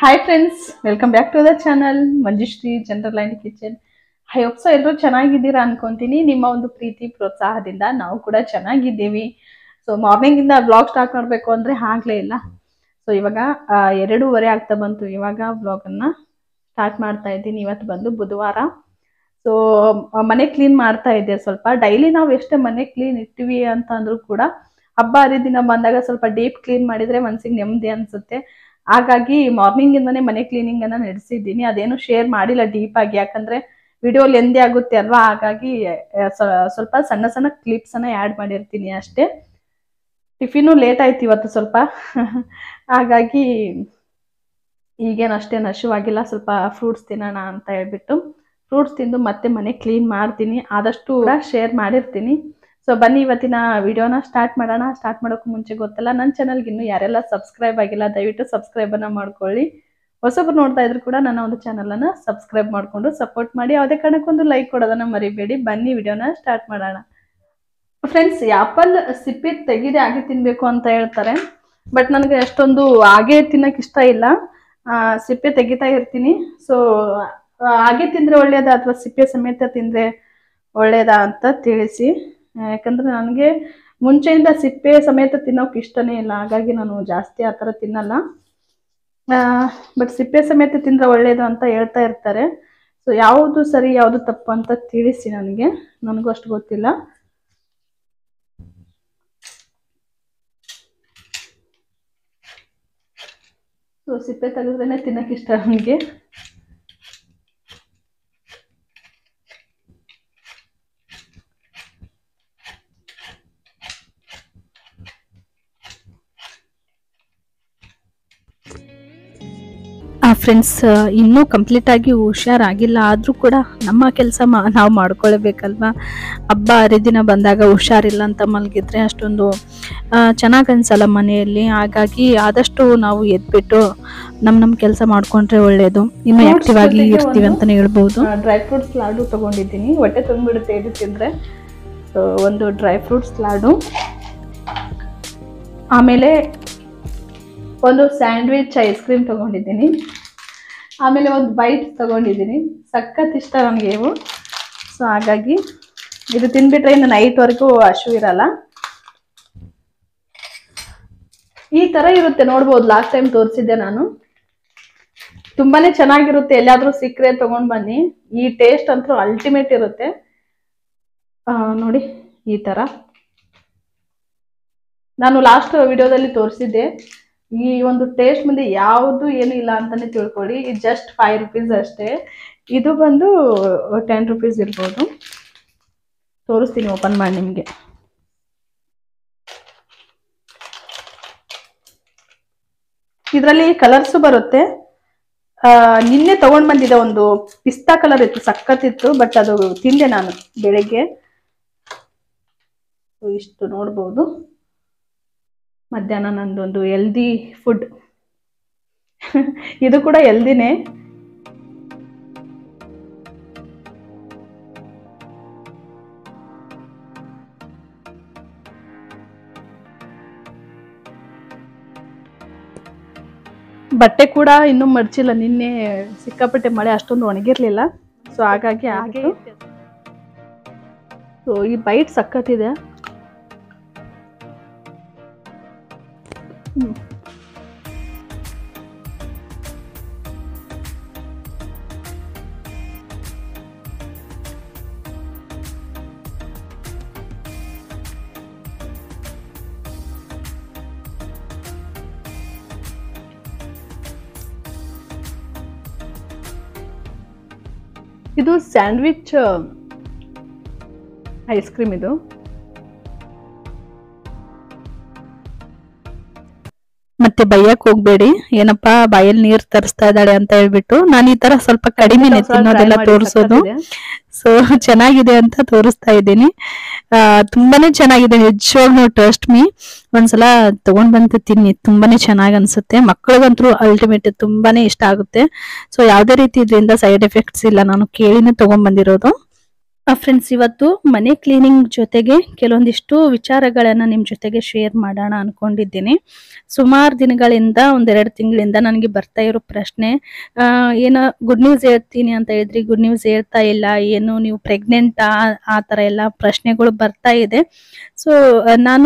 Hi friends welcome back to the channel Manjushree general and kitchen I hope so ಎಲ್ಲರೂ ಚೆನ್ನಾಗಿದ್ದೀರಾ ಅನ್ಕೊಂತೀನಿ ನಿಮ್ಮ ಒಂದು ಪ್ರೀತಿ ಪ್ರೋತ್ಸಾಹದಿಂದ ನಾವು ಕೂಡ ಚೆನ್ನಾಗಿದ್ದೀವಿ ಸೊ ಮಾರ್ನಿಂಗಿಂದ ಬ್ಲಾಗ್ ಸ್ಟಾರ್ಟ್ ಮಾಡಬೇಕು ಅಂದರೆ ಆಗಲೇ ಇಲ್ಲ ಸೊ ಇವಾಗ ಆ, ಎರಡೂವರೆ ಆಗ್ತಾ ಬಂತು ಇವಾಗ ಬ್ಲಾಗನ್ನು ಸ್ಟಾರ್ಟ್ ಮಾಡ್ತಾ ಇದ್ದೀನಿ ಇವತ್ತು ಬಂದು ಬುಧವಾರ ಸೊ ಮನೆ ಕ್ಲೀನ್ ಮಾಡ್ತಾ ಇದ್ದೆ ಸ್ವಲ್ಪ ಡೈಲಿ ನಾವು ಎಷ್ಟೇ ಮನೆ ಕ್ಲೀನ್ ಇರ್ತೀವಿ ಅಂತ ಅಂದ್ರೂ ಕೂಡ ಹಬ್ಬ ಹರಿದಿನ ಬಂದಾಗ ಸ್ವಲ್ಪ ಡೀಪ್ ಕ್ಲೀನ್ ಮಾಡಿದ್ರೆ ಮನ್ಸಿಗೆ ನೆಮ್ಮದಿ ಅನ್ಸುತ್ತೆ ಹಾಗಾಗಿ ಮಾರ್ನಿಂಗ್ ಇಂದಾನೆ ಮನೆ ಕ್ಲೀನಿಂಗ್ ಅನ್ನ ನಡೆಸಿದ್ದೀನಿ ಅದೇನು ಶೇರ್ ಮಾಡಿಲ್ಲ ಡೀಪ್ ಆಗಿ ಯಾಕಂದ್ರೆ ವಿಡಿಯೋ ಲೆಂದಿ ಆಗುತ್ತೆ ಅಲ್ವಾ ಹಾಗಾಗಿ ಆ, ಸ್ವ- ಸ್ವಲ್ಪ ಸಣ್ಣ ಸಣ್ಣ ಕ್ಲಿಪ್ಸ್ ಅನ್ನ ಆ್ಯಡ್ ಮಾಡಿರ್ತೀನಿ ಅಷ್ಟೇ ಟಿಫಿನು ಲೇಟ್ ಆಯ್ತು ಇವತ್ತು ಸ್ವಲ್ಪ ಹಾಗಾಗಿ ಈಗೇನು ಅಷ್ಟೇನು ಹಸಿವಾಗಿಲ್ಲ ಸ್ವಲ್ಪ ಫ್ರೂಟ್ಸ್ ತಿನ್ನೋಣ ಅಂತ ಹೇಳ್ಬಿಟ್ಟು ಫ್ರೂಟ್ಸ್ ತಿಂದು ಮತ್ತೆ ಮನೆ ಕ್ಲೀನ್ ಮಾಡ್ತೀನಿ ಆದಷ್ಟು ಕೂಡ ಶೇರ್ ಮಾಡಿರ್ತೀನಿ ಸೊ ಬನ್ನಿ ಇವತ್ತಿನ ವಿಡಿಯೋನ ಸ್ಟಾರ್ಟ್ ಮಾಡೋಣ ಸ್ಟಾರ್ಟ್ ಮಾಡೋಕ್ಕೂ ಮುಂಚೆ ಗೊತ್ತಲ್ಲ ನನ್ನ ಚಾನಲ್ಗೆ ಇನ್ನೂ ಯಾರೆಲ್ಲ ಸಬ್ಸ್ಕ್ರೈಬ್ ಆಗಿಲ್ಲ ದಯವಿಟ್ಟು ಸಬ್ಸ್ಕ್ರೈಬನ್ನು ಮಾಡ್ಕೊಳ್ಳಿ ಹೊಸಬ್ರು ನೋಡ್ತಾ ಇದ್ರು ಕೂಡ ನನ್ನ ಒಂದು ಚಾನಲನ್ನು ಸಬ್ಸ್ಕ್ರೈಬ್ ಮಾಡಿಕೊಂಡು ಸಪೋರ್ಟ್ ಮಾಡಿ ಯಾವುದೇ ಕಾರಣಕ್ಕೊಂದು ಲೈಕ್ ಕೊಡೋದನ್ನ ಮರಿಬೇಡಿ ಬನ್ನಿ ವಿಡಿಯೋನ ಸ್ಟಾರ್ಟ್ ಮಾಡೋಣ ಫ್ರೆಂಡ್ಸ್ ಆ್ಯಪಲ್ ಸಿಪ್ಪೆ ತೆಗೆದೇ ಹಾಗೆ ತಿನ್ನಬೇಕು ಅಂತ ಹೇಳ್ತಾರೆ ಬಟ್ ನನಗೆ ಅಷ್ಟೊಂದು ಹಾಗೆ ತಿನ್ನಕ್ಕೆ ಇಷ್ಟ ಇಲ್ಲ ಆ, ಸಿಪ್ಪೆ ತೆಗಿತಾ ಇರ್ತೀನಿ ಸೊ ಹಾಗೆ ತಿಂದರೆ ಒಳ್ಳೇದಾ ಅಥವಾ ಸಿಪ್ಪೆ ಸಮೇತ ತಿಂದರೆ ಒಳ್ಳೇದಾ ಅಂತ ತಿಳಿಸಿ ಆ, ಯಾಕಂದ್ರೆ ನನಗೆ ಮುಂಚೆಯಿಂದ ಸಿಪ್ಪೆ ಸಮೇತ ತಿನ್ನೋಕೆ ಇಷ್ಟನೇ ಇಲ್ಲ ಹಾಗಾಗಿ ನಾನು ಜಾಸ್ತಿ ಆ ಥರ ತಿನ್ನಲ್ಲ ಬಟ್ ಸಿಪ್ಪೆ ಸಮೇತ ತಿಂದರೆ ಒಳ್ಳೇದು ಅಂತ ಹೇಳ್ತಾ ಇರ್ತಾರೆ ಸೊ ಯಾವುದು ಸರಿ ಯಾವುದು ತಪ್ಪು ಅಂತ ತಿಳಿಸಿ ನನಗೆ ನನಗೂ ಅಷ್ಟು ಗೊತ್ತಿಲ್ಲ ಸೊ ಸಿಪ್ಪೆ ತೆಗೆದ್ರೇನೆ ತಿನ್ನಕ್ಕೆ ಇಷ್ಟ ನನಗೆ ಆ ಫ್ರೆಂಡ್ಸ್ ಇನ್ನೂ ಕಂಪ್ಲೀಟ್ ಆಗಿ ಹುಷಾರಾಗಿಲ್ಲ ಆದರೂ ಕೂಡ ನಮ್ಮ ಕೆಲಸ ಮಾ ನಾವು ಮಾಡ್ಕೊಳ್ಬೇಕಲ್ವಾ ಹಬ್ಬ ಹರಿದಿನ ಬಂದಾಗ ಹುಷಾರಿಲ್ಲ ಅಂತ ಮಲಗಿದ್ರೆ ಅಷ್ಟೊಂದು ಚೆನ್ನಾಗಿ ಅನ್ಸಲ್ಲ ಮನೆಯಲ್ಲಿ ಹಾಗಾಗಿ ಆದಷ್ಟು ನಾವು ಎದ್ಬಿಟ್ಟು ನಮ್ಮ ನಮ್ಮ ಕೆಲಸ ಮಾಡ್ಕೊಂಡ್ರೆ ಒಳ್ಳೆಯದು ಇನ್ನೂ Fruits ಆಕ್ಟಿವ್ ಆಗಿ ಜೊತೆಗೆ ಇರ್ತೀವಿ ಒಂದು- ಅಂತಲೇ ಹೇಳ್ಬೋದು ಡ್ರೈ ಫ್ರೂಟ್ಸ್ ಲಾಡು ತಗೊಂಡಿದ್ದೀನಿ ಹೊಟ್ಟೆ ತುಂಬಿಡುತ್ತೆ ಇದು ತಿಂದರೆ ಸೊ ಒಂದು ಡ್ರೈ ಫ್ರೂಟ್ಸ್ ಲಾಡು ಆಮೇಲೆ ಒಂದು ಸ್ಯಾಂಡ್ವಿಚ್ ಐಸ್ ಕ್ರೀಮ್ ತಗೊಂಡಿದ್ದೀನಿ ಆಮೇಲೆ ಒಂದು ಬೈಟ್ ತಗೊಂಡಿದ್ದೀನಿ ಸಖತ್ ಇಷ್ಟ ನನಗೆ ಇವು ಸೊ ಹಾಗಾಗಿ ಇದು ತಿನ್ಬಿಟ್ರೆ ಇನ್ನು ನೈಟ್ವರೆಗೂ ಹಶು ಇರಲ್ಲ ಈ ಥರ ಇರುತ್ತೆ ನೋಡ್ಬೋದು ಲಾಸ್ಟ್ ಟೈಮ್ ತೋರಿಸಿದ್ದೆ ನಾನು ತುಂಬಾನೇ ಚೆನ್ನಾಗಿರುತ್ತೆ ಎಲ್ಲಾದ್ರೂ ಸಿಕ್ಕರೆ ತಗೊಂಡ್ ಬನ್ನಿ ಈ ಟೇಸ್ಟ್ ಅಂತೂ ಅಲ್ಟಿಮೇಟ್ ಇರುತ್ತೆ ಆ, ನೋಡಿ ಈ ತರ ನಾನು ಲಾಸ್ಟ್ ವಿಡಿಯೋದಲ್ಲಿ ತೋರಿಸಿದ್ದೆ ಈ ಒಂದು ಟೇಸ್ಟ್ ಮುಂದೆ ಯಾವುದು ಏನು ಇಲ್ಲ ಅಂತಾನೆ ತಿಳ್ಕೊಳ್ಳಿ ಇದು ಜಸ್ಟ್ ಫೈವ್ ರುಪೀಸ್ ಅಷ್ಟೇ ಇದು ಬಂದು ಟೆನ್ ರುಪೀಸ್ ಇರ್ಬೋದು ತೋರಿಸ್ತೀನಿ ಓಪನ್ ಮಾಡಿ ನಿಮಗೆ ಇದರಲ್ಲಿ ಕಲರ್ಸು ಬರುತ್ತೆ ಆ, ನಿನ್ನೆ ತಗೊಂಡ್ ಬಂದಿದ್ದೆ ಒಂದು ಪಿಸ್ತಾ ಕಲರ್ ಇತ್ತು ಸಖತ್ತಿತ್ತು ಬಟ್ ಅದು ತಿಂದೆ ನಾನು ಬೆಳಗ್ಗೆ So, ಇಷ್ಟು ನೋಡ್ಬೋದು ಮಧ್ಯಾಹ್ನ ನಂದೊಂದು ಎಲ್ದಿ ಫುಡ್ ಇದು ಕೂಡ ಎಲ್ದಿನೇ ಬಟ್ಟೆ ಕೂಡ ಇನ್ನೂ ಮಡ್ಚಿಲ್ಲ ನಿನ್ನೆ ಸಿಕ್ಕಾಪಟ್ಟೆ ಮಳೆ ಅಷ್ಟೊಂದು ಒಣಗಿರ್ಲಿಲ್ಲ ಸೊ ಹಾಗಾಗಿ ಹಾಗೆ ಸೊ ಈ ಬೈಟ್ ಸಖತ್ತಿದೆ ಹ್ಮ್. ಇದು ಸ್ಯಾಂಡ್ವಿಚ್ ಐಸ್ ಕ್ರೀಮ್ ಇದು ಮತ್ತೆ ಬೈಯಕ್ ಹೋಗ್ಬೇಡಿ ಏನಪ್ಪಾ ಬಾಯಲ್ಲಿ ನೀರ್ ತರಿಸ್ತಾ ಇದ್ದಾಳೆ ಅಂತ ಹೇಳ್ಬಿಟ್ಟು ನಾನು ಈ ತರ ಸ್ವಲ್ಪ ಕಡಿಮೆನೆ ತಿನ್ನೋದೆಲ್ಲ ತೋರಿಸೋದು ಸೊ ಚೆನ್ನಾಗಿದೆ ಅಂತ ತೋರಿಸ್ತಾ ಇದ್ದೀನಿ ಆ, ತುಂಬಾನೇ ಚೆನ್ನಾಗಿದೆ ನಿಜವಾಗ್ಲೂ ಟ್ರಸ್ಟ್ ಮೀ ಒಂದ್ಸಲ ತಗೊಂಡ್ ಬಂದು ತಿನ್ನಿ ತುಂಬಾನೇ ಚೆನ್ನಾಗಿ ಅನ್ಸುತ್ತೆ ಮಕ್ಕಳಿಗಂತೂ ಅಲ್ಟಿಮೇಟ್ ತುಂಬಾನೇ ಇಷ್ಟ ಆಗುತ್ತೆ ಸೊ ಯಾವುದೇ ರೀತಿ ಇದರಿಂದ ಸೈಡ್ ಎಫೆಕ್ಟ್ಸ್ ಇಲ್ಲ ನಾನು ಕೇಳಿನೇ ತಗೊಂಡ್ ಬಂದಿರೋದು ಫ್ರೆಂಡ್ಸ್ ಇವತ್ತು ಮನೆ ಕ್ಲೀನಿಂಗ್ ಜೊತೆಗೆ ಕೆಲವೊಂದಿಷ್ಟು ವಿಚಾರಗಳನ್ನ ನಿಮ್ ಜೊತೆಗೆ ಶೇರ್ ಮಾಡೋಣ ಅನ್ಕೊಂಡಿದ್ದೀನಿ ಸುಮಾರು ದಿನಗಳಿಂದ ಒಂದೆರಡು ತಿಂಗಳಿಂದ ನನಗೆ ಬರ್ತಾ ಇರೋ ಪ್ರಶ್ನೆ ಆ, ಏನೋ ಗುಡ್ ನ್ಯೂಸ್ ಹೇಳ್ತೀನಿ ಅಂತ ಹೇಳಿದ್ರಿ ಗುಡ್ ನ್ಯೂಸ್ ಹೇಳ್ತಾ ಇಲ್ಲ ಏನು ನೀವು ಪ್ರೆಗ್ನೆಂಟ್ ಆ ತರ ಎಲ್ಲ ಪ್ರಶ್ನೆಗಳು ಬರ್ತಾ ಇದೆ ಸೊ ನಾನು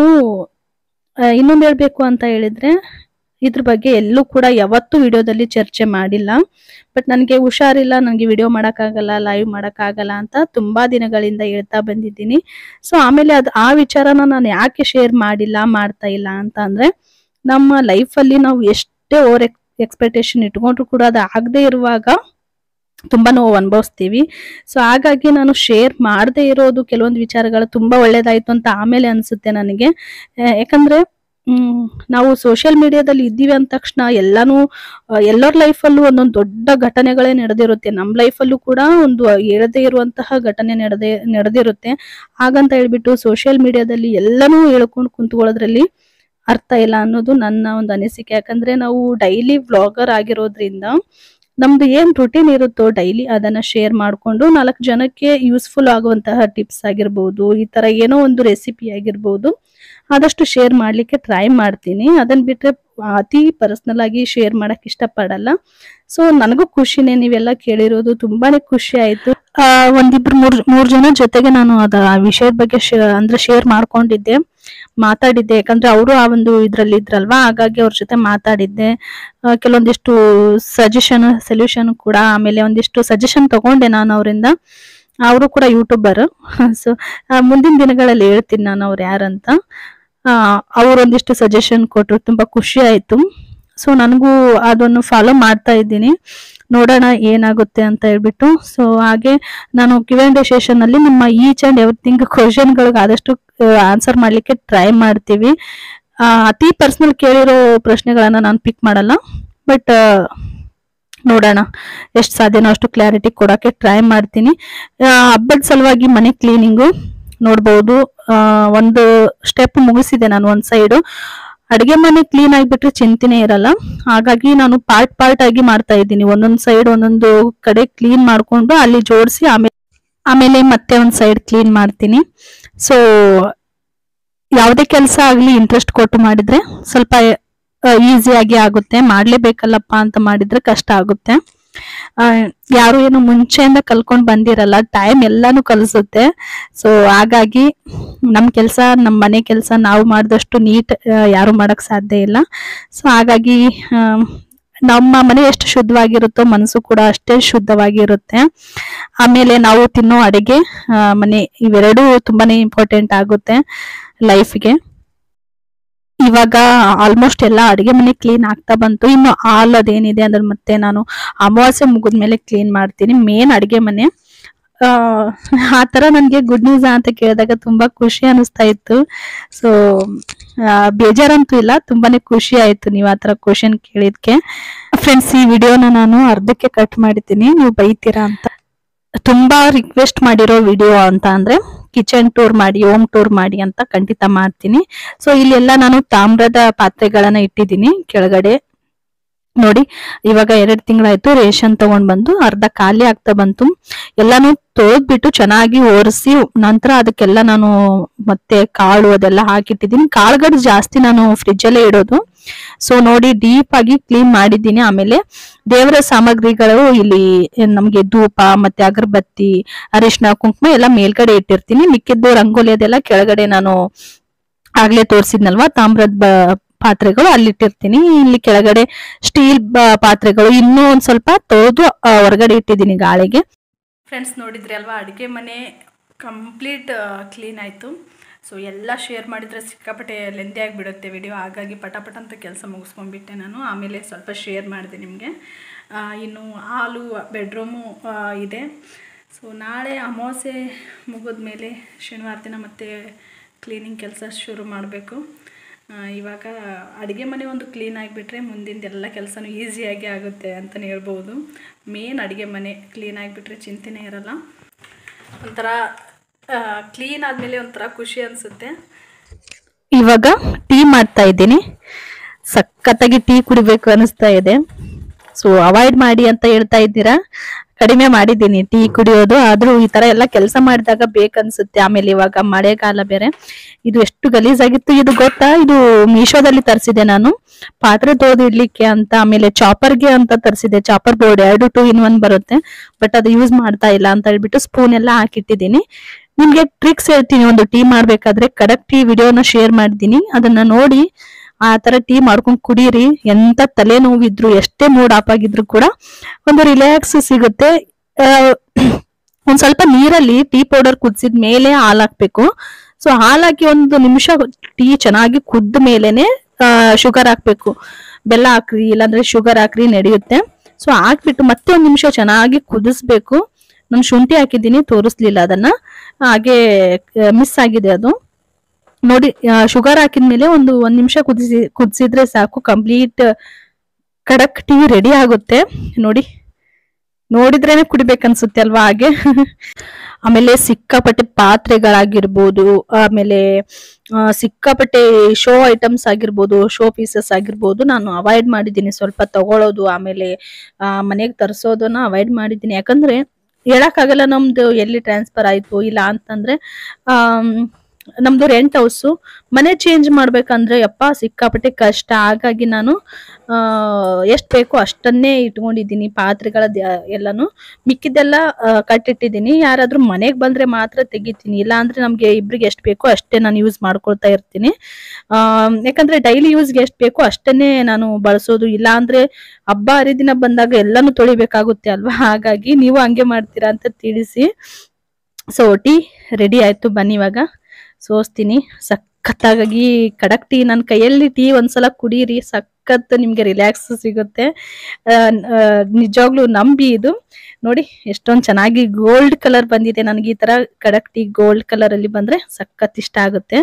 ಆ, ಇನ್ನೊಂದು ಹೇಳ್ಬೇಕು ಅಂತ ಹೇಳಿದ್ರೆ ಇದ್ರ ಬಗ್ಗೆ ಎಲ್ಲೂ ಕೂಡ ಯಾವತ್ತೂ ವಿಡಿಯೋದಲ್ಲಿ ಚರ್ಚೆ ಮಾಡಿಲ್ಲ ಬಟ್ ನನಗೆ ಹುಷಾರಿಲ್ಲ ನನಗೆ ವಿಡಿಯೋ ಮಾಡೋಕ್ಕಾಗಲ್ಲ ಲೈವ್ ಮಾಡೋಕ್ಕಾಗಲ್ಲ ಅಂತ ತುಂಬಾ ದಿನಗಳಿಂದ ಹೇಳ್ತಾ ಬಂದಿದ್ದೀನಿ ಸೊ ಆಮೇಲೆ ಅದು ಆ ವಿಚಾರನ ನಾನು ಯಾಕೆ ಶೇರ್ ಮಾಡಿಲ್ಲ ಮಾಡ್ತಾ ಇಲ್ಲ ಅಂತ ಅಂದ್ರೆ ನಮ್ಮ ಲೈಫಲ್ಲಿ ನಾವು ಎಷ್ಟೇ ಓವರ್ ಎಕ್ಸ್ಪೆಕ್ಟೇಷನ್ ಇಟ್ಕೊಂಡ್ರು ಕೂಡ ಅದು ಆಗದೆ ಇರುವಾಗ ತುಂಬಾ ನೋವು ಅನುಭವಿಸ್ತೀವಿ ಸೊ ಹಾಗಾಗಿ ನಾನು ಶೇರ್ ಮಾಡದೇ ಇರೋದು ಕೆಲವೊಂದು ವಿಚಾರಗಳು ತುಂಬಾ ಒಳ್ಳೇದಾಯ್ತು ಅಂತ ಆಮೇಲೆ ಅನ್ಸುತ್ತೆ ನನಗೆ ಆ, ಯಾಕಂದ್ರೆ ಹ್ಮ್ ನಾವು ಸೋಷಿಯಲ್ ಮೀಡಿಯಾದಲ್ಲಿ ಇದ್ದೀವಿ ಅಂದ ತಕ್ಷಣ ಎಲ್ಲಾನು ಆ, ಎಲ್ಲರ ಲೈಫಲ್ಲೂ ಒಂದೊಂದು ದೊಡ್ಡ ಘಟನೆಗಳೇ ನಡೆದಿರುತ್ತೆ ನಮ್ಮ ಲೈಫಲ್ಲೂ ಕೂಡ ಒಂದು ಹೇಳದೇ ಇರುವಂತಹ ಘಟನೆ ನಡೆದೇ ನಡೆದಿರುತ್ತೆ ಹಾಗಂತ ಹೇಳ್ಬಿಟ್ಟು ಸೋಷಿಯಲ್ ಮೀಡಿಯಾದಲ್ಲಿ ಎಲ್ಲನೂ ಹೇಳ್ಕೊಂಡು ಕುಂತ್ಕೊಳ್ಳೋದ್ರಲ್ಲಿ ಅರ್ಥ ಇಲ್ಲ ಅನ್ನೋದು ನನ್ನ ಒಂದು ಅನಿಸಿಕೆ ಯಾಕಂದ್ರೆ ನಾವು ಡೈಲಿ ವ್ಲಾಗರ್ ಆಗಿರೋದ್ರಿಂದ ನಮ್ದು ಏನ್ ರುಟೀನ್ ಇರುತ್ತೋ ಡೈಲಿ ಅದನ್ನ ಶೇರ್ ಮಾಡ್ಕೊಂಡು ನಾಲ್ಕು ಜನಕ್ಕೆ ಯೂಸ್ಫುಲ್ ಆಗುವಂತಹ ಟಿಪ್ಸ್ ಆಗಿರ್ಬೋದು ಈ ತರ ಏನೋ ಒಂದು ರೆಸಿಪಿ ಆಗಿರ್ಬೋದು ಆದಷ್ಟು ಶೇರ್ ಮಾಡ್ಲಿಕ್ಕೆ ಟ್ರೈ ಮಾಡ್ತೀನಿ ಅದನ್ನ ಬಿಟ್ರೆ ಅತಿ ಪರ್ಸನಲ್ ಆಗಿ ಶೇರ್ ಮಾಡಕ್ ಇಷ್ಟಪಡಲ್ಲ ಸೊ ನನಗೂ ಖುಷಿನೇ ನೀವೆಲ್ಲ ಕೇಳಿರೋದು ತುಂಬಾನೇ ಖುಷಿ ಆಯ್ತು ಆ, ಒಂದಿಬ್ರು ಮೂರ್ ಮೂರ್ ಜನ ಜೊತೆಗೆ ನಾನು ಅದ ಆ ವಿಷಯದ ಬಗ್ಗೆ ಶೇ- ಅಂದ್ರೆ ಶೇರ್ ಮಾಡ್ಕೊಂಡಿದ್ದೆ ಮಾತಾಡಿದ್ದೆ ಯಾಕಂದ್ರೆ ಅವರು ಆ ಒಂದು ಇದ್ರಲ್ಲಿ ಇದ್ರಲ್ವಾ ಹಾಗಾಗಿ ಅವ್ರ ಜೊತೆ ಮಾತಾಡಿದ್ದೆ ಆ, ಕೆಲವೊಂದಿಷ್ಟು ಸಜೆಷನ್ ಸೊಲ್ಯೂಷನ್ ಕೂಡ ಆಮೇಲೆ ಒಂದಿಷ್ಟು ಸಜೆಷನ್ ತಗೊಂಡೆ ನಾನು ಅವರಿಂದ ಅವರು ಕೂಡ ಯೂಟ್ಯೂಬರ್ ಸೊ ಮುಂದಿನ ದಿನಗಳಲ್ಲಿ ಹೇಳ್ತೀನಿ ನಾನು ಅವ್ರು ಯಾರಂತ ಅವರೊಂದಿಷ್ಟು ಸಜೆಷನ್ ಕೊಟ್ಟರು ತುಂಬಾ ಖುಷಿ ಆಯ್ತು ಸೊ ನನಗೂ ಅದನ್ನು ಫಾಲೋ ಮಾಡ್ತಾ ಇದ್ದೀನಿ ನೋಡೋಣ ಏನಾಗುತ್ತೆ ಅಂತ ಹೇಳ್ಬಿಟ್ಟು ಸೊ ಹಾಗೆ ನಾನು ಕ್ಯೂ ಅಂಡ್ ಸೆಷನ್ ಅಲ್ಲಿ ನಿಮ್ಮ ಈಚ್ ಅಂಡ್ ಎವ್ರಿಥಿಂಗ್ ಕ್ವಶನ್ಗಳಿಗೆ ಆದಷ್ಟು ಆನ್ಸರ್ ಮಾಡ್ಲಿಕ್ಕೆ ಟ್ರೈ ಮಾಡ್ತೀವಿ ಆ, ಅತಿ ಪರ್ಸನಲ್ ಕೇಳಿರೋ ಪ್ರಶ್ನೆಗಳನ್ನ ನಾನು ಪಿಕ್ ಮಾಡಲ್ಲ ಬಟ್ ನೋಡೋಣ ಎಷ್ಟು ಸಾಧ್ಯನೋ ಅಷ್ಟು ಕ್ಲಾರಿಟಿ ಕೊಡೋಕೆ ಟ್ರೈ ಮಾಡ್ತೀನಿ ಆ, ಹಬ್ಬದ ಸಲುವಾಗಿ ಮನೆ ಕ್ಲೀನಿಂಗು ನೋಡ್ಬೋದು ಆ, ಒಂದು ಸ್ಟೆಪ್ ಮುಗಿಸಿದೆ ನಾನು ಒಂದ್ ಸೈಡು ಅಡಿಗೆ ಮನೆ ಕ್ಲೀನ್ ಆಗಿಬಿಟ್ರೆ ಚಿಂತೆನೆ ಇರಲ್ಲ ಹಾಗಾಗಿ ನಾನು ಪಾರ್ಟ್ ಪಾರ್ಟ್ ಆಗಿ ಮಾಡ್ತಾ ಇದ್ದೀನಿ ಒಂದೊಂದ್ ಸೈಡ್ ಒಂದೊಂದು ಕಡೆ ಕ್ಲೀನ್ ಮಾಡ್ಕೊಂಡು ಅಲ್ಲಿ ಜೋಡಿಸಿ ಆಮೇಲೆ ಆಮೇಲೆ ಮತ್ತೆ ಒಂದ್ ಸೈಡ್ ಕ್ಲೀನ್ ಮಾಡ್ತೀನಿ ಸೊ ಯಾವುದೇ ಕೆಲಸ ಆಗ್ಲಿ ಇಂಟ್ರೆಸ್ಟ್ ಕೊಟ್ಟು ಮಾಡಿದ್ರೆ ಸ್ವಲ್ಪ ಈಸಿಯಾಗಿ ಆಗುತ್ತೆ ಮಾಡ್ಲೇಬೇಕಲ್ಲಪ್ಪ ಅಂತ ಮಾಡಿದ್ರೆ ಕಷ್ಟ ಆಗುತ್ತೆ ಆ, ಯಾರು ಏನು ಮುಂಚೆಯಿಂದ ಕಲ್ಕೊಂಡ್ ಬಂದಿರಲ್ಲ ಟೈಮ್ ಎಲ್ಲಾನು ಕಲಿಸುತ್ತೆ ಸೊ ಹಾಗಾಗಿ ನಮ್ ಕೆಲಸ ನಮ್ ಮನೆ ಕೆಲಸ ನಾವು ಮಾಡಿದಷ್ಟು ನೀಟ್ ಯಾರು ಮಾಡಕ್ ಸಾಧ್ಯ ಇಲ್ಲ ಸೊ ಹಾಗಾಗಿ ಆ, ನಮ್ಮ ಮನೆ ಎಷ್ಟು ಶುದ್ಧವಾಗಿರುತ್ತೋ ಮನಸ್ಸು ಕೂಡ ಅಷ್ಟೇ ಶುದ್ಧವಾಗಿರುತ್ತೆ ಆಮೇಲೆ ನಾವು ತಿನ್ನೋ ಅಡಿಗೆ ಆ, ಮನೆ ಇವೆರಡೂ ತುಂಬಾನೇ ಇಂಪಾರ್ಟೆಂಟ್ ಆಗುತ್ತೆ ಲೈಫ್ಗೆ ಇವಾಗ ಆಲ್ಮೋಸ್ಟ್ ಎಲ್ಲ ಅಡಿಗೆ ಮನೆ ಕ್ಲೀನ್ ಆಗ್ತಾ ಬಂತು ಇನ್ನು ಹಾಲ್ ಅದೇನಿದೆ ಅದ್ರ ಮತ್ತೆ ನಾನು ಅಮಾವಾಸ್ಯೆ ಮುಗಿದ್ಮೇಲೆ ಕ್ಲೀನ್ ಮಾಡ್ತೀನಿ ಮೇನ್ ಅಡಿಗೆ ಮನೆ ಆ ಆ ತರ ನನ್ಗೆ ಗುಡ್ ನ್ಯೂಸ್ ಅಂತ ಕೇಳಿದಾಗ ತುಂಬಾ ಖುಷಿ ಅನಿಸ್ತಾ ಇತ್ತು ಸೊ ಬೇಜಾರಂತೂ ಇಲ್ಲ ತುಂಬಾನೇ ಖುಷಿ ಆಯ್ತು ನೀವು ಆ ತರ ಕ್ವಶನ್ ಕೇಳಿದ್ಕೆ ಫ್ರೆಂಡ್ಸ್ ಈ ವಿಡಿಯೋನ ನಾನು ಅರ್ಧಕ್ಕೆ ಕಟ್ ಮಾಡಿದ್ದೀನಿ ನೀವು ಬೈತೀರಾ ಅಂತ ತುಂಬಾ ರಿಕ್ವೆಸ್ಟ್ ಮಾಡಿರೋ ವಿಡಿಯೋ ಅಂತ ಅಂದ್ರೆ ಕಿಚನ್ ಟೂರ್ ಮಾಡಿ ಹೋಮ್ ಟೂರ್ ಮಾಡಿ ಅಂತ ಖಂಡಿತ ಮಾಡ್ತೀನಿ ಸೊ ಇಲ್ಲೆಲ್ಲ ನಾನು ತಾಮ್ರದ ಪಾತ್ರೆಗಳನ್ನ ಇಟ್ಟಿದ್ದೀನಿ ಕೆಳಗಡೆ ನೋಡಿ ಇವಾಗ ಎರಡ್ ತಿಂಗಳಾಯ್ತು ರೇಷನ್ ತಗೊಂಡ್ ಬಂದು ಅರ್ಧ ಖಾಲಿ ಆಗ್ತಾ ಬಂತು ಎಲ್ಲಾನು ತೊಳೆದ್ಬಿಟ್ಟು ಚೆನ್ನಾಗಿ ಒರೆಸಿ ನಂತರ ಅದಕ್ಕೆಲ್ಲ ನಾನು ಮತ್ತೆ ಕಾಳು ಅದೆಲ್ಲ ಹಾಕಿಟ್ಟಿದ್ದೀನಿ ಕಾಳುಗಳು ಜಾಸ್ತಿ ನಾನು ಫ್ರಿಜ್ ಅಲ್ಲೇ ಇಡೋದು ಸೊ ನೋಡಿ ಡೀಪ್ ಆಗಿ ಕ್ಲೀನ್ ಮಾಡಿದ್ದೀನಿ ಆಮೇಲೆ ದೇವರ ಸಾಮಗ್ರಿಗಳು ಇಲ್ಲಿ ಏನ್ ನಮ್ಗೆ ಧೂಪ ಮತ್ತೆ ಅಗರಬತ್ತಿ ಅರಿಶಿನ ಕುಂಕುಮ ಎಲ್ಲ ಮೇಲ್ಗಡೆ ಇಟ್ಟಿರ್ತೀನಿ ಮಿಕ್ಕಿದ್ದು ರಂಗೋಲಿ ಅದೆಲ್ಲ ಕೆಳಗಡೆ ನಾನು ಆಗ್ಲೇ ತೋರಿಸಿದ್ನಲ್ವಾ ತಾಮ್ರದ ಬ- ಪಾತ್ರೆಗಳು ಅಲ್ಲಿಟ್ಟಿರ್ತೀನಿ ಇಲ್ಲಿ ಕೆಳಗಡೆ ಸ್ಟೀಲ್ ಪಾತ್ರೆಗಳು ಇನ್ನೂ ಒಂದ್ ಸ್ವಲ್ಪ ತೊಳೆದು ಹೊರಗಡೆ ಇಟ್ಟಿದ್ದೀನಿ ಗಾಳಿಗೆ ಫ್ರೆಂಡ್ಸ್ ನೋಡಿದ್ರಿ ಅಲ್ವಾ ಅಡುಗೆ ಮನೆ ಕಂಪ್ಲೀಟ್ ಕ್ಲೀನ್ ಆಯಿತು ಸೊ ಎಲ್ಲ ಶೇರ್ ಮಾಡಿದರೆ ಸಿಕ್ಕಾಪಟ್ಟೆ ಲೆಂದಿ ಆಗಿಬಿಡುತ್ತೆ ವಿಡಿಯೋ ಹಾಗಾಗಿ ಪಟಾಪಟ ಅಂತ ಕೆಲಸ ಮುಗಿಸ್ಕೊಂಡ್ಬಿಟ್ಟೆ ನಾನು ಆಮೇಲೆ ಸ್ವಲ್ಪ ಶೇರ್ ಮಾಡಿದೆ ನಿಮಗೆ ಇನ್ನು ಹಾಲು ಬೆಡ್ರೂಮು ಇದೆ ಸೊ ನಾಳೆ ಅಮಾವಾಸ್ಯೆ ಮುಗಿದ ಮೇಲೆ ಶನಿವಾರ ದಿನ ಮತ್ತೆ ಕ್ಲೀನಿಂಗ್ ಕೆಲಸ ಶುರು ಮಾಡಬೇಕು ಇವಾಗ ಅಡುಗೆ ಮನೆ ಒಂದು ಕ್ಲೀನ್ ಆಗಿಬಿಟ್ರೆ ಮುಂದಿಂದೆಲ್ಲ ಕೆಲಸನೂ ಈಸಿಯಾಗಿ ಆಗುತ್ತೆ ಅಂತಲೇ ಹೇಳ್ಬೋದು ಮೇನ್ ಅಡುಗೆ ಮನೆ ಕ್ಲೀನ್ ಆಗಿಬಿಟ್ರೆ ಚಿಂತೆನೇ ಇರಲ್ಲ ಒಂಥರ ಕ್ಲೀನ್ ಆದಮೇಲೆ ಒಂಥರ ಖುಷಿ ಅನಿಸುತ್ತೆ ಇವಾಗ ಟೀ ಮಾಡ್ತಾ ಇದ್ದೀನಿ ಸಖತ್ತಾಗಿ ಟೀ ಕುಡಿಬೇಕು ಅನಿಸ್ತಾ ಇದೆ ಸೊ ಅವಾಯ್ಡ್ ಮಾಡಿ ಅಂತ ಹೇಳ್ತಾ ಇದ್ದೀರಾ ಕಡಿಮೆ ಮಾಡಿದ್ದೀನಿ ಟೀ ಕುಡಿಯೋದು ಆದ್ರೂ ಈ ತರ ಎಲ್ಲ ಕೆಲಸ ಮಾಡಿದಾಗ ಬೇಕನ್ಸುತ್ತೆ ಆಮೇಲೆ ಇವಾಗ ಮಳೆಗಾಲ ಬೇರೆ ಇದು ಎಷ್ಟು ಗಲೀಜಾಗಿತ್ತು ಇದು ಗೊತ್ತಾ ಇದು ಮೀಶೋದಲ್ಲಿ ತರಿಸಿದೆ ನಾನು ಪಾತ್ರೆ ತೊಳೆದು ಇಡ್ಲಿಕ್ಕೆ ಅಂತ ಆಮೇಲೆ ಚಾಪರ್ಗೆ ಅಂತ ತರಿಸಿದೆ ಚಾಪರ್ ಬೋರ್ಡ್ ಎರಡು ಟೂ ಇನ್ ಒನ್ ಬರುತ್ತೆ ಬಟ್ ಅದು ಯೂಸ್ ಮಾಡ್ತಾ ಇಲ್ಲ ಅಂತ ಹೇಳ್ಬಿಟ್ಟು ಸ್ಪೂನ್ ಎಲ್ಲ ಹಾಕಿಟ್ಟಿದ್ದೀನಿ ನಿಮ್ಗೆ ಟ್ರಿಕ್ಸ್ ಹೇಳ್ತೀನಿ ಒಂದು ಟೀ ಮಾಡ್ಬೇಕಾದ್ರೆ ಕಡಕ್ ಟೀ ವಿಡಿಯೋನ ಶೇರ್ ಮಾಡಿದ್ದೀನಿ ಅದನ್ನ ನೋಡಿ ಆ ತರ ಟೀ ಮಾಡ್ಕೊಂಡ್ ಕುಡೀರಿ ಎಂತ ತಲೆನೋವಿದ್ರು ಎಷ್ಟೇ ಮೂಡ್ ಆಫ್ ಆಗಿದ್ರು ಕೂಡ ಒಂದು ರಿಲ್ಯಾಕ್ಸ್ ಸಿಗುತ್ತೆ ಆ, ಒಂದ್ ಸ್ವಲ್ಪ ನೀರಲ್ಲಿ ಟೀ ಪೌಡರ್ ಕುದಿಸಿದ ಮೇಲೆ ಹಾಲ್ ಹಾಕ್ಬೇಕು ಸೊ ಹಾಲ್ ಹಾಕಿ ಒಂದು ನಿಮಿಷ ಟೀ ಚೆನ್ನಾಗಿ ಕುದ್ದ ಮೇಲೆನೆ ಶುಗರ್ ಹಾಕ್ಬೇಕು ಬೆಲ್ಲ ಹಾಕ್ರಿ ಇಲ್ಲಾಂದ್ರೆ ಶುಗರ್ ಹಾಕ್ರಿ ನಡೆಯುತ್ತೆ ಸೊ ಹಾಕ್ಬಿಟ್ಟು ಮತ್ತೆ ಒಂದ್ ನಿಮಿಷ ಚೆನ್ನಾಗಿ ಕುದಿಸ್ಬೇಕು ನಾನು ಶುಂಠಿ ಹಾಕಿದ್ದೀನಿ ತೋರಿಸ್ಲಿಲ್ಲ ಅದನ್ನ ಹಾಗೆ ಮಿಸ್ ಆಗಿದೆ ಅದು ನೋಡಿ ಶುಗರ್ ಹಾಕಿದ್ಮೇಲೆ ಒಂದು ಒಂದ್ ನಿಮಿಷ ಕುದಿಸಿ ಕುದಿಸಿದ್ರೆ ಸಾಕು ಕಂಪ್ಲೀಟ್ ಕಡಕ್ ಟೀ ರೆಡಿ ಆಗುತ್ತೆ ನೋಡಿ ನೋಡಿದ್ರೇನೆ ಕುಡಿಬೇಕನ್ಸುತ್ತೆ ಅಲ್ವಾ ಹಾಗೆ ಆಮೇಲೆ ಸಿಕ್ಕಾಪಟ್ಟೆ ಪಾತ್ರೆಗಳಾಗಿರ್ಬೋದು ಆಮೇಲೆ ಆ, ಸಿಕ್ಕಾಪಟ್ಟೆ ಶೋ ಐಟಮ್ಸ್ ಆಗಿರ್ಬೋದು ಶೋ ಪೀಸಸ್ ಆಗಿರ್ಬೋದು ನಾನು ಅವಾಯ್ಡ್ ಮಾಡಿದ್ದೀನಿ ಸ್ವಲ್ಪ ತಗೊಳ್ಳೋದು ಆಮೇಲೆ ಮನೆಗೆ ತರಿಸೋದನ್ನ ಅವಾಯ್ಡ್ ಮಾಡಿದ್ದೀನಿ ಯಾಕಂದ್ರೆ ಹೇಳಕ್ಕಾಗಲ್ಲ ನಮ್ದು ಎಲ್ಲಿ ಟ್ರಾನ್ಸ್ಫರ್ ಆಯ್ತು ಇಲ್ಲ ಅಂತಂದ್ರೆ ಆಮ್, ನಮ್ದು ರೆಂಟ್ ಹೌಸು ಮನೆ ಚೇಂಜ್ ಮಾಡ್ಬೇಕಂದ್ರೆ ಯಪ್ಪ ಸಿಕ್ಕಾಪಟ್ಟೆ ಕಷ್ಟ ಹಾಗಾಗಿ ನಾನು ಆ ಎಷ್ಟ್ ಬೇಕೋ ಅಷ್ಟನ್ನೇ ಇಟ್ಕೊಂಡಿದ್ದೀನಿ ಪಾತ್ರೆಗಳ ಎಲ್ಲಾನು ಮಿಕ್ಕಿದ್ದೆಲ್ಲ ಆ, ಕಟ್ಟಿಟ್ಟಿದ್ದೀನಿ ಯಾರಾದ್ರೂ ಮನೆಗ್ ಬಂದ್ರೆ ಮಾತ್ರ ತೆಗಿತೀನಿ ಇಲ್ಲ ಅಂದ್ರೆ ನಮ್ಗೆ ಇಬ್ರಿಗೆ ಎಷ್ಟ್ ಬೇಕೋ ಅಷ್ಟೇ ನಾನು ಯೂಸ್ ಮಾಡ್ಕೊಳ್ತಾ ಇರ್ತೀನಿ ಆ ಯಾಕಂದ್ರೆ ಡೈಲಿ ಯೂಸ್ಗೆ ಎಷ್ಟ್ ಬೇಕೋ ಅಷ್ಟನ್ನೇ ನಾನು ಬಳಸೋದು ಇಲ್ಲ ಅಂದ್ರೆ ಹಬ್ಬ ಹರಿದಿನ ಬಂದಾಗ ಎಲ್ಲಾನು ತೊಳಿಬೇಕಾಗುತ್ತೆ ಅಲ್ವಾ ಹಾಗಾಗಿ ನೀವು ಹಂಗೆ ಮಾಡ್ತೀರಾ ಅಂತ ತಿಳಿಸಿ ಸೊ ಟೀ ರೆಡಿ ಆಯ್ತು ಬನ್ನಿ ಇವಾಗ ಸೋಸ್ತೀನಿ ಸಖತ್ತಾಗಿ ಕಡಕ್ ಟೀ ನನ್ನ ಕೈಯಲ್ಲಿ ಟೀ ಒಂದ್ಸಲ ಕುಡೀರಿ ಸಖತ್ ನಿಮ್ಗೆ ರಿಲ್ಯಾಕ್ಸ್ ಸಿಗುತ್ತೆ ಆ, ಆ, ನಿಜವಾಗ್ಲೂ ನಂಬಿ ಇದು ನೋಡಿ ಎಷ್ಟೊಂದ್ ಚೆನ್ನಾಗಿ ಗೋಲ್ಡ್ ಕಲರ್ ಬಂದಿದೆ ನನಗೆ ಈ ತರ ಕಡಕ್ ಟೀ ಗೋಲ್ಡ್ ಕಲರ್ ಅಲ್ಲಿ ಬಂದ್ರೆ ಸಖತ್ ಇಷ್ಟ ಆಗುತ್ತೆ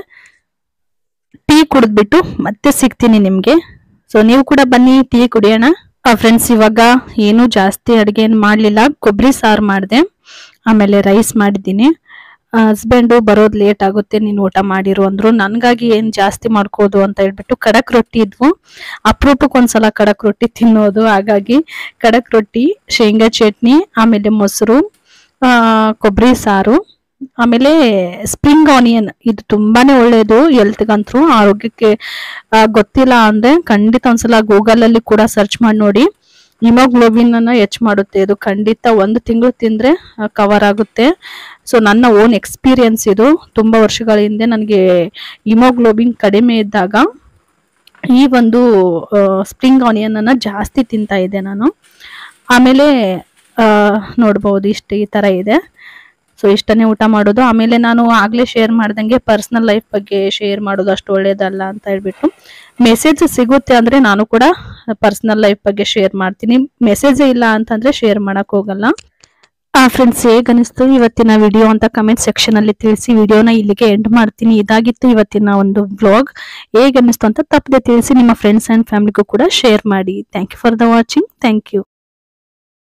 ಟೀ ಕುಡಿದ್ಬಿಟ್ಟು ಮತ್ತೆ ಸಿಗ್ತೀನಿ ನಿಮ್ಗೆ ಸೊ ನೀವು ಕೂಡ ಬನ್ನಿ ಟೀ ಕುಡಿಯೋಣ ಫ್ರೆಂಡ್ಸ್ ಇವಾಗ ಏನು ಜಾಸ್ತಿ ಅಡುಗೆ ಏನು ಮಾಡಲಿಲ್ಲ ಕೊಬ್ಬರಿ ಸಾರು ಮಾಡಿದೆ ಆಮೇಲೆ ರೈಸ್ ಮಾಡಿದ್ದೀನಿ ಹಸ್ಬೆಂಡು ಬರೋದು ಲೇಟ್ ಆಗುತ್ತೆ ನೀನು ಊಟ ಮಾಡಿರು ಅಂದ್ರು ನನ್ಗಾಗಿ ಏನ್ ಜಾಸ್ತಿ ಮಾಡ್ಕೋದು ಅಂತ ಹೇಳ್ಬಿಟ್ಟು ಕಡಕ್ ರೊಟ್ಟಿ ಇದ್ವು ಅಪರೂಪಕ್ಕೆ ಒಂದ್ಸಲ ಕಡಕ್ ರೊಟ್ಟಿ ತಿನ್ನೋದು ಹಾಗಾಗಿ ಕಡಕ್ ರೊಟ್ಟಿ ಶೇಂಗಾ ಚಟ್ನಿ ಆಮೇಲೆ ಮೊಸರು ಆ, ಕೊಬ್ಬರಿ ಸಾರು ಆಮೇಲೆ ಸ್ಪ್ರಿಂಗ್ ಆನಿಯನ್ ಇದು ತುಂಬಾನೇ ಒಳ್ಳೇದು ಹೆಲ್ತ್ಗಂತೂ ಆರೋಗ್ಯಕ್ಕೆ ಆ, ಗೊತ್ತಿಲ್ಲ ಅಂದ್ರೆ ಖಂಡಿತ ಒಂದ್ಸಲ ಗೂಗಲ್ ಅಲ್ಲಿ ಕೂಡ ಸರ್ಚ್ ಮಾಡಿ ನೋಡಿ ಹಿಮೋಗ್ಲೋಬಿನ್ ಅನ್ನ ಹೆಚ್ಚು ಮಾಡುತ್ತೆ ಇದು ಖಂಡಿತ ಒಂದು ತಿಂಗಳು ತಿಂದ್ರೆ ಕವರ್ ಆಗುತ್ತೆ ಸೊ ನನ್ನ ಓನ್ ಎಕ್ಸ್ಪೀರಿಯನ್ಸ್ ಇದು ತುಂಬಾ ವರ್ಷಗಳ ಹಿಂದೆ ನನಗೆ ಹಿಮೋಗ್ಲೋಬಿನ್ ಕಡಿಮೆ ಇದ್ದಾಗ ಈ ಒಂದು ಸ್ಪ್ರಿಂಗ್ ಆನಿಯನ್ ಅನ್ನ ಜಾಸ್ತಿ ತಿಂತಾ ಇದ್ದೆ ನಾನು ಆಮೇಲೆ ಆ, ನೋಡ್ಬೋದು ಇಷ್ಟು ಈ ತರ ಇದೆ ಸೊ ಇಷ್ಟನ್ನೇ ಊಟ ಮಾಡೋದು ಆಮೇಲೆ ನಾನು ಆಗ್ಲೇ ಶೇರ್ ಮಾಡ್ದಂಗೆ ಪರ್ಸನಲ್ ಲೈಫ್ ಬಗ್ಗೆ ಶೇರ್ ಮಾಡೋದು ಅಷ್ಟು ಒಳ್ಳೇದಲ್ಲ ಅಂತ ಹೇಳ್ಬಿಟ್ಟು ಮೆಸೇಜ್ ಸಿಗುತ್ತೆ ಅಂದ್ರೆ ನಾನು ಕೂಡ ಪರ್ಸನಲ್ ಲೈಫ್ ಬಗ್ಗೆ ಶೇರ್ ಮಾಡ್ತೀನಿ ಮೆಸೇಜ್ ಇಲ್ಲ ಅಂತಂದ್ರೆ ಶೇರ್ ಮಾಡಕ್ ಹೋಗಲ್ಲ ಆ ಫ್ರೆಂಡ್ಸ್ ಹೇಗ್ ಅನಿಸ್ತು ಇವತ್ತಿನ ವಿಡಿಯೋ ಅಂತ ಕಮೆಂಟ್ ಸೆಕ್ಷನ್ ಅಲ್ಲಿ ತಿಳಿಸಿ ವಿಡಿಯೋನ ಇಲ್ಲಿಗೆ ಎಂಡ್ ಮಾಡ್ತೀನಿ ಇದಾಗಿತ್ತು ಇವತ್ತಿನ ಒಂದು ವ್ಲಾಗ್ ಹೇಗ್ ಅನಿಸ್ತು ಅಂತ ತಪ್ಪದೆ ತಿಳಿಸಿ ನಿಮ್ಮ ಫ್ರೆಂಡ್ಸ್ ಅಂಡ್ ಫ್ಯಾಮಿಲಿಗೂ ಕೂಡ ಶೇರ್ ಮಾಡಿ thank you for the watching thank you